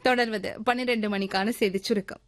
தொடர்வது பன்னிரண்டு மணிக்கான செய்தி சுருக்கம்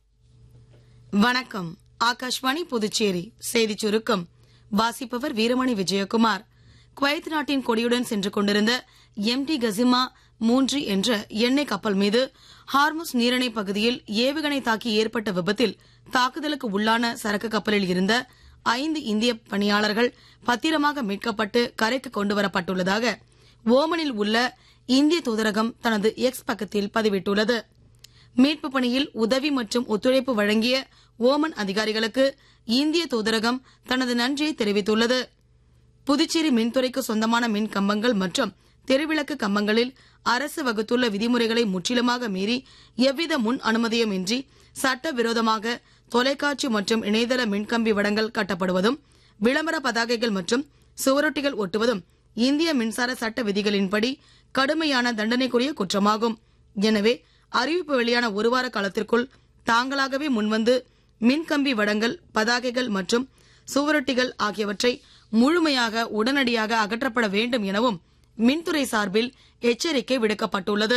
வணக்கம் ஆகாஷ்வாணி புதுச்சேரி செய்திச் சுருக்கம் வாசிப்பவர் வீரமணி விஜயகுமார் குவைத் நாட்டின் கொடியுடன் சென்று கொண்டிருந்த எம் டி கசிமா மூன்று என்ற எண்ணெய் கப்பல் மீது ஹார்முஸ் நீரிணை பகுதியில் ஏவுகணை தாக்கி ஏற்பட்ட விபத்தில் தாக்குதலுக்கு உள்ளான சரக்கு கப்பலில் இருந்த ஐந்து இந்திய பணியாளர்கள் பத்திரமாக மீட்கப்பட்டு கரைக்கு கொண்டுவரப்பட்டுள்ளதாக ஓமனில் உள்ள இந்திய தூதரகம் தனது எக்ஸ் பக்கத்தில் பதிவிட்டுள்ளது மீட்பு பணியில் உதவி மற்றும் ஒத்துழைப்பு வழங்கிய ஓமன் அதிகாரிகளுக்கு இந்திய தூதரகம் தனது நன்றியை தெரிவித்துள்ளது புதுச்சேரி மின்துறைக்கு சொந்தமான மின் கம்பங்கள் மற்றும் தெருவிளக்கு கம்பங்களில் அரசு வகுத்துள்ள விதிமுறைகளை முற்றிலுமாக மீறி எவ்வித முன் அனுமதியுமின்றி சட்டவிரோதமாக தொலைக்காட்சி மற்றும் இணையதள மின்கம்பி வடங்கள் கட்டப்படுவதும் விளம்பர பதாகைகள் மற்றும் சுவரொட்டிகள் ஒட்டுவதும் இந்திய மின்சார சட்ட விதிகளின்படி கடுமையான தண்டனைக்குரிய குற்றமாகும் எனவே அறிவிப்பு வெளியான ஒரு வார காலத்திற்குள் தாங்களாகவே முன்வந்து மின்கம்பி வடங்கள் பதாகைகள் மற்றும் சுவரொட்டிகள் ஆகியவற்றை முழுமையாக உடனடியாக அகற்றப்பட வேண்டும் எனவும் மின்துறை சார்பில் எச்சரிக்கை விடுக்கப்பட்டுள்ளது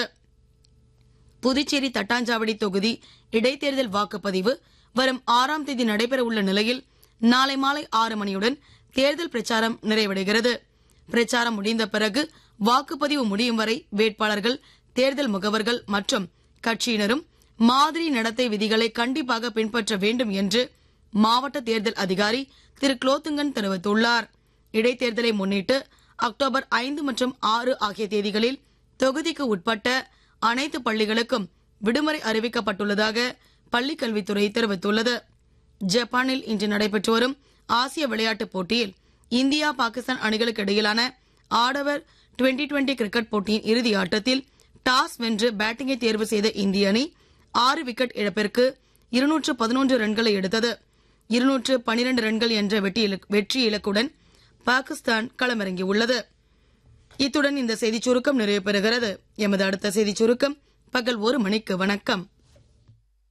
புதுச்சேரி தட்டாஞ்சாவடி தொகுதி இடைத்தேர்தல் வாக்குப்பதிவு வரும் ஆறாம் தேதி நடைபெறவுள்ள நிலையில் நாளை மாலை ஆறு மணியுடன் தேர்தல் பிரச்சாரம் நிறைவடைகிறது பிரச்சாரம் முடிந்த பிறகு வாக்குப்பதிவு முடியும் வரை வேட்பாளர்கள் தேர்தல் முகவர்கள் மற்றும் கட்சியினரும் மாதிரி நடத்தை விதிகளை கண்டிப்பாக பின்பற்ற வேண்டும் என்று மாவட்ட தேர்தல் அதிகாரி திரு குலோத்துங்கன் தெரிவித்துள்ளார் இடைத்தேர்தலை முன்னிட்டு அக்டோபர் ஐந்து மற்றும் ஆறு ஆகிய தேதிகளில் தொகுதிக்கு உட்பட்ட அனைத்து பள்ளிகளுக்கும் விடுமுறை அறிவிக்கப்பட்டுள்ளதாக பள்ளிக் கல்வித்துறை தெரிவித்துள்ளது ஜப்பானில் இன்று நடைபெற்று வரும் ஆசிய விளையாட்டுப் போட்டியில் இந்தியா பாகிஸ்தான் அணிகளுக்கு இடையிலான ஆடவர் டுவெண்டி டுவெண்டி கிரிக்கெட் போட்டியின் இறுதி ஆட்டத்தில் டாஸ் வென்று பேட்டிங்கை தேர்வு செய்த இந்திய அணி ஆறு விக்கெட் இழப்பிற்கு இருநூற்று பதினொன்று ரன்களை எடுத்தது இருநூற்று பனிரெண்டு ரன்கள் என்ற வெற்றி இலக்கு- வெற்றி இலக்குடன் பாகிஸ்தான் களமிறங்கியுள்ளது இத்துடன் இந்த செய்திச் சுருக்கம் நிறைவு பெறுகிறது எமது அடுத்த செய்திச் சுருக்கம் பகல் ஒரு மணிக்கு வணக்கம்